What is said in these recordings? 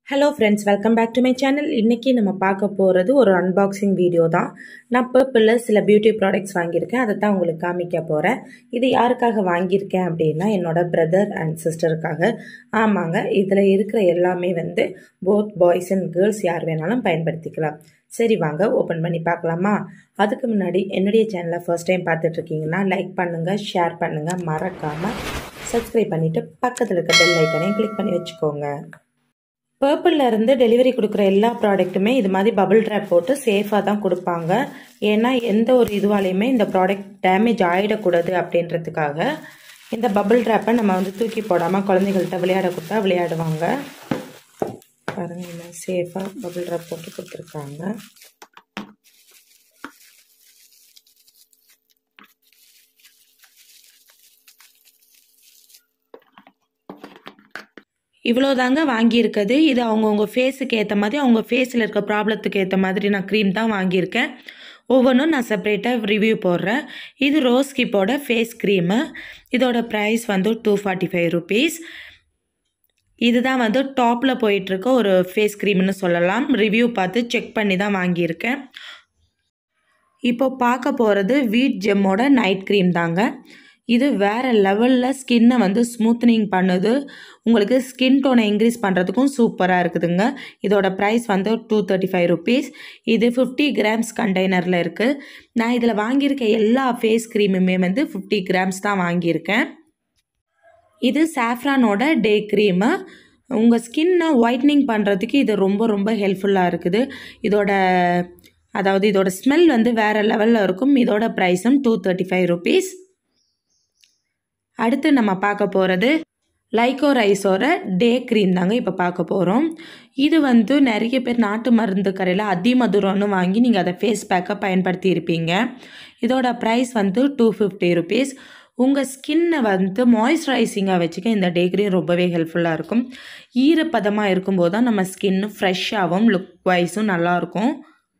Hello friends welcome back to my channel இன்றைக்கி நம்ம பார்க்க போகிறது ஒரு அன்பாக்சிங் வீடியோ தான் நான் பர்பிளில் சில பியூட்டி ப்ராடக்ட்ஸ் வாங்கியிருக்கேன் அதை தான் உங்களுக்கு காமிக்க போகிறேன் இது யாருக்காக வாங்கியிருக்கேன் அப்படின்னா என்னோட பிரதர் அண்ட் சிஸ்டருக்காக ஆமாங்க இதில் இருக்கிற எல்லாமே வந்து போத் பாய்ஸ் அண்ட் கேர்ள்ஸ் யார் வேணாலும் பயன்படுத்திக்கலாம் சரி வாங்க ஓப்பன் பண்ணி பார்க்கலாமா அதுக்கு முன்னாடி என்னுடைய சேனலை ஃபர்ஸ்ட் டைம் பார்த்துட்ருக்கீங்கன்னா லைக் பண்ணுங்கள் ஷேர் பண்ணுங்கள் மறக்காமல் சப்ஸ்கிரைப் பண்ணிவிட்டு பக்கத்தில் இருக்க பெல் ஐக்கனையும் கிளிக் பண்ணி வச்சுக்கோங்க பர்பிளில் இருந்து டெலிவரி கொடுக்குற எல்லா ப்ராடக்ட்டுமே இது மாதிரி பபிள் ட்ராப் போட்டு சேஃபாக தான் கொடுப்பாங்க ஏன்னா எந்த ஒரு இதுவாலையுமே இந்த ப்ராடக்ட் டேமேஜ் ஆகிடக்கூடாது அப்படின்றதுக்காக இந்த பபிள் ட்ராப்பை நம்ம வந்து தூக்கி போடாமல் குழந்தைகள்கிட்ட விளையாட கொடுத்தா விளையாடுவாங்க பாருங்கள் சேஃபாக பபிள் ட்ராப் போட்டு கொடுத்துருக்காங்க இவ்வளோ தாங்க வாங்கியிருக்குது இது அவங்கவுங்க ஃபேஸுக்கு ஏற்ற மாதிரி அவங்க ஃபேஸில் இருக்க ப்ராப்ளத்துக்கு ஏற்ற மாதிரி நான் க்ரீம் தான் வாங்கியிருக்கேன் ஒவ்வொன்றும் நான் செப்பரேட்டாக ரிவ்யூ போடுறேன் இது ரோஸ் கிப்போட ஃபேஸ் க்ரீமு இதோட ப்ரைஸ் வந்து டூ ஃபார்ட்டி ஃபைவ் ருபீஸ் இதுதான் வந்து டாப்பில் போயிட்டுருக்க ஒரு ஃபேஸ் க்ரீம்னு சொல்லலாம் ரிவ்யூ பார்த்து செக் பண்ணி தான் வாங்கியிருக்கேன் இப்போ பார்க்க போகிறது வீட் ஜெம்மோட நைட் க்ரீம் தாங்க இது வேறு லெவலில் ஸ்கின்னை வந்து ஸ்மூத்தனிங் பண்ணுது உங்களுக்கு ஸ்கின் டோனை இன்க்ரீஸ் பண்ணுறதுக்கும் சூப்பராக இருக்குதுங்க இதோட ப்ரைஸ் வந்து டூ தேர்ட்டி ஃபைவ் ருபீஸ் இது ஃபிஃப்டி கிராம்ஸ் கண்டெய்னரில் இருக்குது நான் இதில் வாங்கியிருக்க எல்லா ஃபேஸ் க்ரீமுமே வந்து ஃபிஃப்டி கிராம்ஸ் தான் வாங்கியிருக்கேன் இது சாஃப்ரானோட டே க்ரீமு உங்கள் ஸ்கின்னை ஒயிட்னிங் பண்ணுறதுக்கு இது ரொம்ப ரொம்ப ஹெல்ப்ஃபுல்லாக இருக்குது இதோட அதாவது இதோட ஸ்மெல் வந்து வேறு லெவலில் இருக்கும் இதோட ப்ரைஸும் டூ தேர்ட்டி ஃபைவ் ருபீஸ் அடுத்து நம்ம பார்க்க போகிறது லைக்கோ ரைஸோட டே க்ரீம் தாங்க இப்போ பார்க்க போகிறோம் இது வந்து நிறைய பேர் நாட்டு மருந்து கடையில் அதிமதுரம்னு வாங்கி நீங்கள் அதை ஃபேஸ் பேக்காக பயன்படுத்தி இருப்பீங்க இதோட ப்ரைஸ் வந்து டூ ஃபிஃப்டி ருபீஸ் உங்கள் ஸ்கின்னை வந்து மாய்ஸ்சரைசிங்காக வச்சுக்க இந்த டே க்ரீம் ரொம்பவே ஹெல்ப்ஃபுல்லாக இருக்கும் ஈரப்பதமாக இருக்கும்போது தான் நம்ம ஸ்கின் ஃப்ரெஷ்ஷாகவும் லுக் வைஸும் நல்லாயிருக்கும்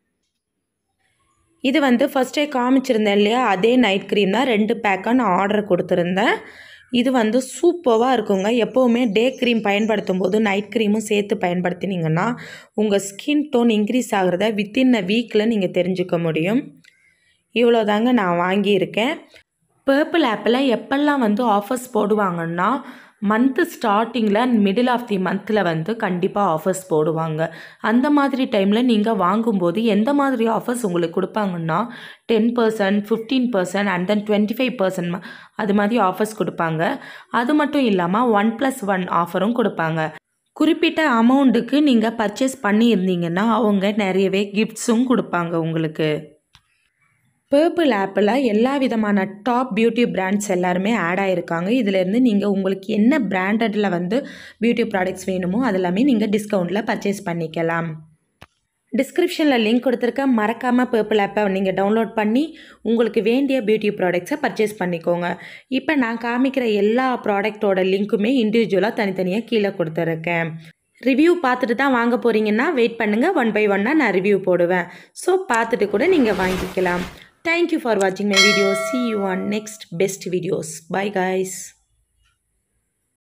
இது வந்து ஃபஸ்ட்டே காமிச்சிருந்தேன் இல்லையா அதே நைட் க்ரீம் தான் ரெண்டு பேக்காக நான் ஆர்டர் கொடுத்துருந்தேன் இது வந்து சூப்பராக இருக்குங்க எப்போவுமே டே க்ரீம் பயன்படுத்தும் போது நைட் க்ரீமும் சேர்த்து பயன்படுத்தினீங்கன்னா உங்கள் ஸ்கின் டோன் இன்க்ரீஸ் ஆகிறத வித்தின் அ வீக்கில் நீங்கள் தெரிஞ்சுக்க முடியும் இவ்வளோ தாங்க நான் வாங்கியிருக்கேன் பர்பிள் ஆப்பில் எப்பெல்லாம் வந்து ஆஃபர்ஸ் போடுவாங்கன்னா மந்த்து ஸ்டார்டிங்கில் அண்ட் மிடில் ஆஃப் தி மந்தில் வந்து கண்டிப்பாக ஆஃபர்ஸ் போடுவாங்க அந்த மாதிரி டைமில் நீங்கள் வாங்கும்போது எந்த மாதிரி ஆஃபர்ஸ் உங்களுக்கு கொடுப்பாங்கன்னா ten percent fifteen percent and then twenty five percent அது மாதிரி ஆஃபர்ஸ் கொடுப்பாங்க அது மட்டும் இல்லாமல் ஒன் ப்ளஸ் ஒன் ஆஃபரும் கொடுப்பாங்க குறிப்பிட்ட அமௌண்ட்டுக்கு நீங்கள் பர்ச்சேஸ் பண்ணியிருந்தீங்கன்னா அவங்க நிறையவே கிஃப்ட்ஸும் கொடுப்பாங்க உங்களுக்கு பர்பிள் ஆப்பில் எல்லா விதமான டாப் பியூட்டி பிராண்ட்ஸ் எல்லாருமே ஆட் ஆகிருக்காங்க இதிலேருந்து நீங்கள் உங்களுக்கு என்ன பிராண்டடில் வந்து பியூட்டி ப்ராடக்ட்ஸ் வேணுமோ அதெல்லாமே நீங்கள் டிஸ்கவுண்ட்டில் பர்ச்சேஸ் பண்ணிக்கலாம் டிஸ்கிரிப்ஷனில் லிங்க் கொடுத்துருக்க மறக்காமல் பர்பிள் ஆப்பை நீங்கள் டவுன்லோட் பண்ணி உங்களுக்கு வேண்டிய பியூட்டி ப்ராடக்ட்ஸை பர்ச்சேஸ் பண்ணிக்கோங்க இப்போ நான் காமிக்கிற எல்லா ப்ராடக்டோட லிங்க்குமே இண்டிவிஜுவலாக தனித்தனியாக கீழே கொடுத்துருக்கேன் ரிவ்யூ பார்த்துட்டு தான் வாங்க போகிறீங்கன்னா வெயிட் பண்ணுங்கள் ஒன் பை ஒன்னாக நான் ரிவ்யூ போடுவேன் ஸோ பார்த்துட்டு கூட நீங்கள் வாங்கிக்கலாம் Thank you for watching my video. See you on next best videos. Bye guys.